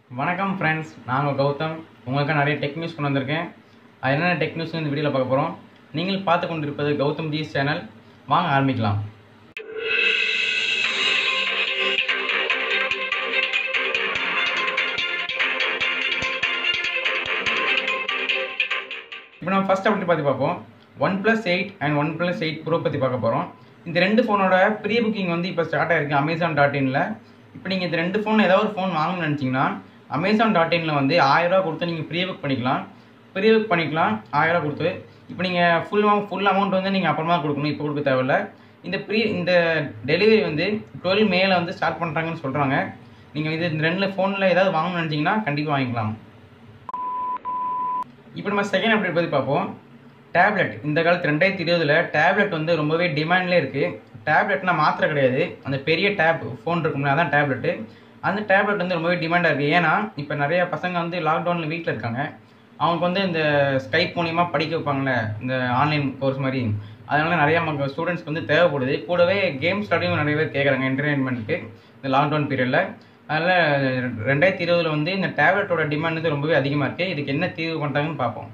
வணக்கம் ஃப்ரெண்ட்ஸ் நாங்கள் கௌதம் உங்களுக்கு நிறைய டெக் நியூஸ் கொண்டு வந்திருக்கேன் அது என்னென்ன டெக் நியூஸ் இந்த வீடியோவில் பார்க்க போகிறோம் நீங்கள் பார்த்து கொண்டிருப்பது கௌதம் ஜி சேனல் வாங்க ஆரம்பிக்கலாம் இப்போ நம்ம ஃபர்ஸ்ட் அப்படி பற்றி பார்ப்போம் one plus eight and one plus eight pro பற்றி பார்க்க போகிறோம் இந்த ரெண்டு ஃபோனோட ப்ரீ புக்கிங் வந்து இப்போ ஸ்டார்ட் ஆயிருக்கு அமேசான் டாட் இனில் இப்போ நீங்கள் இந்த ரெண்டு ஃபோன் ஏதாவது ஒரு ஃபோன் வாங்கணும்னு நினச்சிங்கன்னா அமேசான் டாட் இனில் வந்து ஆயிரரூவா கொடுத்து நீங்கள் ப்ரீ புக் பண்ணிக்கலாம் ப்ரீ புக் பண்ணிக்கலாம் ஆயிரரூவா கொடுத்து இப்போ நீங்கள் ஃபுல் ஃபுல் அமௌண்ட் வந்து நீங்கள் அப்புறமா கொடுக்கணும் இப்போ கொடுக்க தேவையில்ல இந்த ப்ரீ இந்த டெலிவரி வந்து டுவெல் மேல வந்து ஸ்டார்ட் பண்ணுறாங்கன்னு சொல்கிறாங்க நீங்கள் இது இந்த ரெண்டு ஃபோனில் ஏதாவது வாங்கணும்னு நினச்சிங்கன்னா கண்டிப்பாக வாங்கிக்கலாம் இப்போ நம்ம செகண்ட் அப்டேட் பற்றி பார்ப்போம் டேப்லெட் இந்த காலத்து ரெண்டாயிரத்தி இருபதுல டேப்லெட் வந்து ரொம்பவே டிமாண்ட்லேயே இருக்குது டேப்லெட்னா மாத்திரை கிடையாது அந்த பெரிய டேப் ஃபோன் இருக்கும்ல அதான் டேப்லெட்டு அந்த டேப்லெட் வந்து ரொம்பவே டிமாண்டாக இருக்குது ஏன்னா இப்போ நிறைய பசங்க வந்து லாக்டவுனில் வீட்டில் இருக்காங்க அவங்களுக்கு வந்து இந்த ஸ்கைப் மூலியமா படிக்க வைப்பாங்கள்ல இந்த ஆன்லைன் கோர்ஸ் மாதிரி அதனால நிறைய மக்கள் ஸ்டூடெண்ட்ஸ்க்கு வந்து தேவைப்படுது கூடவே கேம் ஸ்டடியும் நிறைய பேர் கேட்குறாங்க என்டர்டைன்மெண்ட்டுக்கு இந்த லாக்டவுன் பீரியடில் அதனால் ரெண்டாயிரத்தி இருபதுல வந்து இந்த டேப்லெட்டோட டிமாண்ட் வந்து ரொம்பவே அதிகமாக இருக்குது இதுக்கு என்ன தீர்வு பண்ணுறாங்கன்னு பார்ப்போம்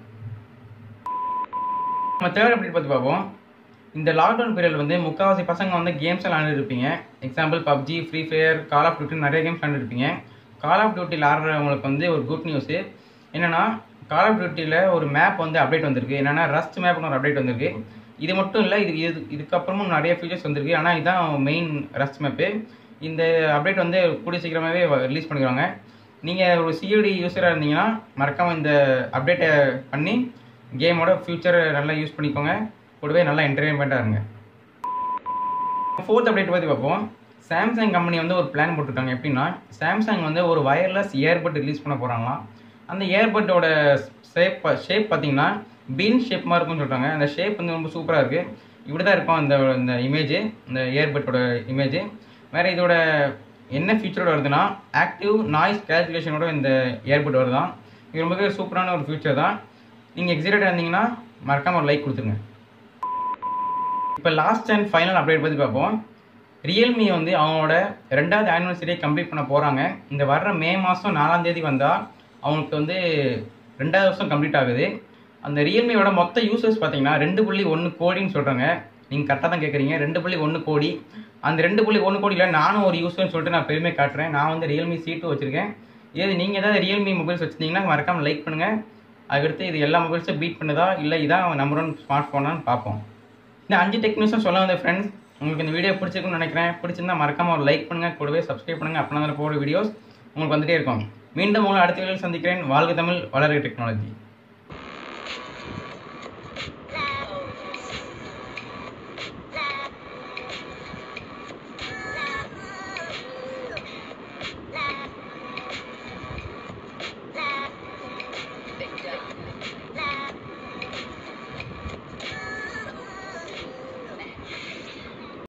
நம்ம தேர்ட் அப்டேட் பற்றி பார்ப்போம் இந்த லாக்டவுன் பீரியட் வந்து முக்கால்வாசி பசங்க வந்து கேம்ஸ் எல்லாம் இருப்பீங்க example PUBG free fire call of duty நிறைய கேம்ஸ் விளாண்டுருப்பீங்க கால் ஆஃப் டியூட்டியில் ஆடுறவங்களுக்கு வந்து ஒரு குட் நியூஸு என்னன்னா கால் ஆஃப் டியூட்டியில் ஒரு மேப் வந்து அப்டேட் வந்திருக்கு என்னன்னா ரஸ்ட் மேப்னு ஒரு அப்டேட் வந்திருக்கு இது மட்டும் இல்லை இது இது இதுக்கப்புறமும் நிறைய ஃபீச்சர்ஸ் வந்திருக்கு ஆனால் இதுதான் மெயின் ரஸ்ட் மேப்பு இந்த அப்டேட் வந்து கூடிய சீக்கிரமாகவே ரிலீஸ் பண்ணிடுவாங்க நீங்கள் ஒரு சிஓடி யூஸராக இருந்தீங்கன்னா மறக்காமல் இந்த அப்டேட்டை பண்ணி கேமோட ஃபியூச்சரை நல்லா யூஸ் பண்ணிக்கோங்க கூடவே நல்லா என்டர்டைன்மெண்ட்டாக இருங்க ஃபோர்த் அப்டேட் பற்றி பார்ப்போம் சாம்சங் கம்பெனி வந்து ஒரு பிளான் போட்டிருக்காங்க எப்படின்னா சாம்சங் வந்து ஒரு வயர்லெஸ் இயர்பட் ரிலீஸ் பண்ண போகிறாங்களாம் அந்த இயர்பட்டோட ஷேப் ஷேப் பார்த்தீங்கன்னா பீன் ஷேப் மாதிரி இருக்கும்னு சொல்கிறாங்க அந்த ஷேப் வந்து ரொம்ப சூப்பராக இருக்குது இப்படி தான் இருக்கும் அந்த இந்த இமேஜ் இந்த இயர்பட்டோட இமேஜ் வேறு இதோட என்ன ஃபீச்சரோட வருதுன்னா ஆக்டிவ் நாய்ஸ் கேல்குலேஷனோட இந்த இயர்பட் வருதான் இது ரொம்பவே சூப்பரான ஒரு ஃபியூச்சர் தான் நீங்கள் எக்ஸைட்டடாக இருந்தீங்கன்னா மறக்காமல் ஒரு லைக் கொடுத்துருங்க இப்போ லாஸ்ட் அண்ட் ஃபைனல் அப்டேட் பற்றி பார்ப்போம் ரியல்மி வந்து அவங்களோட ரெண்டாவது ஆனிவர்சரியை கம்ப்ளீட் பண்ண போகிறாங்க இந்த வர்ற மே மாதம் நாலாம் தேதி வந்தால் அவங்களுக்கு வந்து ரெண்டாவது வருஷம் கம்ப்ளீட் ஆகுது அந்த ரியல்மியோட மொத்த யூசர்ஸ் பார்த்தீங்கன்னா ரெண்டு புள்ளி ஒன்று கோடின்னு சொல்கிறாங்க நீங்கள் கரெக்டாக தான் கேட்குறீங்க ரெண்டு புள்ளி ஒன்று கோடி அந்த ரெண்டு புள்ளி ஒன்று கோடியில் நானும் ஒரு யூஸர்னு சொல்லிட்டு நான் பெருமை காட்டுறேன் நான் வந்து ரியல்மி சி டூ வச்சுருக்கேன் இது நீங்கள் ஏதாவது ரியல்மி மொபைல்ஸ் வச்சுருந்தீங்கன்னா மறக்காமல் லைக் பண்ணுங்கள் அதுக்கடுத்து இது எல்லா மொபைல்ஸும் பீட் பண்ணுதா இல்லை இதான் நம்பர் ஒன் ஸ்மார்ட் ஃபோனான்னு பார்ப்போம் இந்த அஞ்சு டெக்னிக்ஸும் சொல்ல வந்த ஃப்ரெண்ட்ஸ் உங்களுக்கு இந்த வீடியோ பிடிச்சிருக்குன்னு நினைக்கிறேன் பிடிச்சிருந்தா மறக்காமல் ஒரு லைக் பண்ணுங்கள் கூடவே சப்ஸ்கிரைப் பண்ணுங்கள் அப்படின்னா போகிற வீடியோஸ் உங்களுக்கு வந்துட்டே இருக்கும் மீண்டும் உங்களை அடுத்த வீடியோவில் சந்திக்கிறேன் வாழ்க தமிழ் வளர்க டெக்னாலஜி